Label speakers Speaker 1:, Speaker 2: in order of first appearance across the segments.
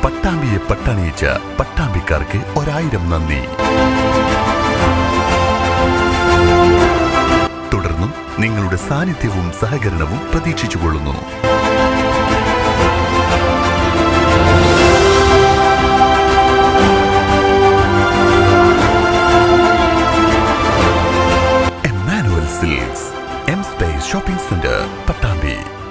Speaker 1: പട്ടാമ്പിയെ പട്ടണിയിച്ച പട്ടാമ്പിക്കാർക്ക് ഒരായിരം നന്ദി തുടർന്നും നിങ്ങളുടെ സാന്നിധ്യവും സഹകരണവും പ്രതീക്ഷിച്ചുകൊള്ളുന്നു Emmanuel Silks M space shopping centre Pattambi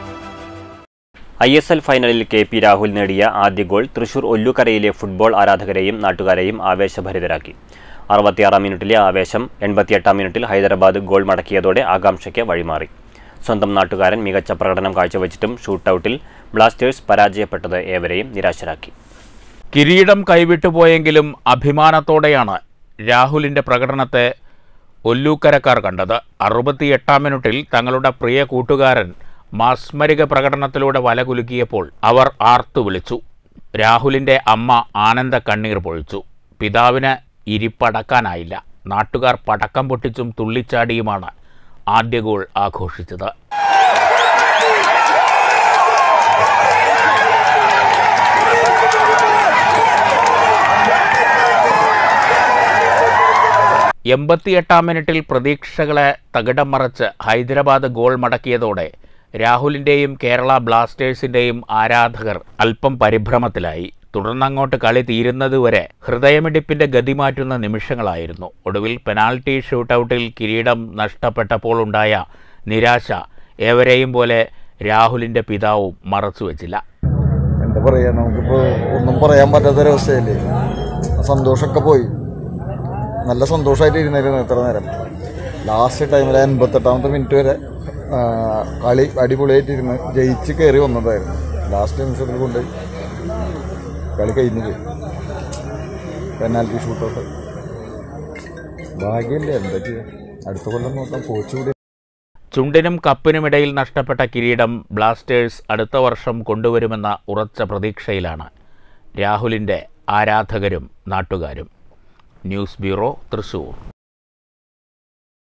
Speaker 2: I S L ഫൈനലിൽ കെ പി രാഹുൽ നേടിയ ആദ്യ ഗോൾ തൃശൂർ ഒല്ലുകരയിലെ ഫുട്ബോൾ ആരാധകരെയും നാട്ടുകാരെയും ആവേശഭരിതരാക്കി അറുപത്തിയാറാം മിനിറ്റിലെ ആവേശം എൺപത്തിയെട്ടാം മിനിറ്റിൽ ഹൈദരാബാദ് ഗോൾ മടക്കിയതോടെ ആകാംക്ഷയ്ക്ക് വഴിമാറി സ്വന്തം നാട്ടുകാരൻ മികച്ച പ്രകടനം കാഴ്ചവെച്ചിട്ടും ഷൂട്ടൌട്ടിൽ ബ്ലാസ്റ്റേഴ്സ് പരാജയപ്പെട്ടത് ഏവരെയും നിരാശരാക്കി
Speaker 3: കിരീടം കൈവിട്ടുപോയെങ്കിലും അഭിമാനത്തോടെയാണ് രാഹുലിന്റെ പ്രകടനത്തെ ഒല്ലൂക്കരക്കാർ കണ്ടത് അറുപത്തിയെട്ടാം മിനിറ്റിൽ തങ്ങളുടെ പ്രിയ കൂട്ടുകാരൻ മാസ്മരിക പ്രകടനത്തിലൂടെ വലകുലുക്കിയപ്പോൾ അവർ ആർത്തു വിളിച്ചു രാഹുലിന്റെ അമ്മ ആനന്ദ കണ്ണീർ പൊഴിച്ചു പിതാവിന് ഇരിപ്പടക്കാനായില്ല നാട്ടുകാർ പടക്കം പൊട്ടിച്ചും തുള്ളിച്ചാടിയുമാണ് ആദ്യ ഗോൾ ആഘോഷിച്ചത് എൺപത്തിയെട്ടാം മിനിറ്റിൽ പ്രതീക്ഷകളെ തകിടം മറച്ച് ഹൈദരാബാദ് ഗോൾ മടക്കിയതോടെ രാഹുലിൻ്റെയും കേരള ബ്ലാസ്റ്റേഴ്സിൻ്റെയും ആരാധകർ അല്പം പരിഭ്രമത്തിലായി തുടർന്നങ്ങോട്ട് കളി തീരുന്നതുവരെ ഹൃദയമിടിപ്പിന്റെ ഗതി മാറ്റുന്ന നിമിഷങ്ങളായിരുന്നു ഒടുവിൽ പെനാൽറ്റി ഷൂട്ടൌട്ടിൽ കിരീടം നഷ്ടപ്പെട്ടപ്പോൾ ഉണ്ടായ നിരാശ ഏവരെയും പോലെ രാഹുലിന്റെ പിതാവും മറച്ചുവെച്ചില്ല
Speaker 4: എന്താ പറയാ നമുക്കിപ്പോ ഒന്നും പറയാൻ പറ്റാത്തൊരവസ്ഥയല്ലേ ആ സന്തോഷമൊക്കെ പോയി നല്ല സന്തോഷമായിട്ട് ഇരുന്നായിരുന്നു എത്ര നേരം ലാസ്റ്റ് ടൈമിൽ എൺപത്തെട്ടാമത്തെ മിനിറ്റ് വരെ ആ, കളി അടിപൊളിയായിട്ടിരുന്ന് ജയിച്ച് കയറി വന്നതായിരുന്നു ലാസ്റ്റ് നിമിഷത്തിൽ കൊണ്ട് കളി കഴിഞ്ഞു പോയി പെനാൽറ്റി ഷൂട്ടൗട്ട് ഭാഗ്യമില്ല എന്താ ചെയ്യാ അടുത്ത കൊല്ലം നോക്കാം കോച്ച് കൂടി
Speaker 3: ചുണ്ടിനും കപ്പിനുമിടയിൽ നഷ്ടപ്പെട്ട കിരീടം ബ്ലാസ്റ്റേഴ്സ് അടുത്ത വർഷം കൊണ്ടുവരുമെന്ന ഉറച്ച പ്രതീക്ഷയിലാണ് രാഹുലിൻ്റെ ആരാധകരും നാട്ടുകാരും ന്യൂസ് ബ്യൂറോ തൃശൂർ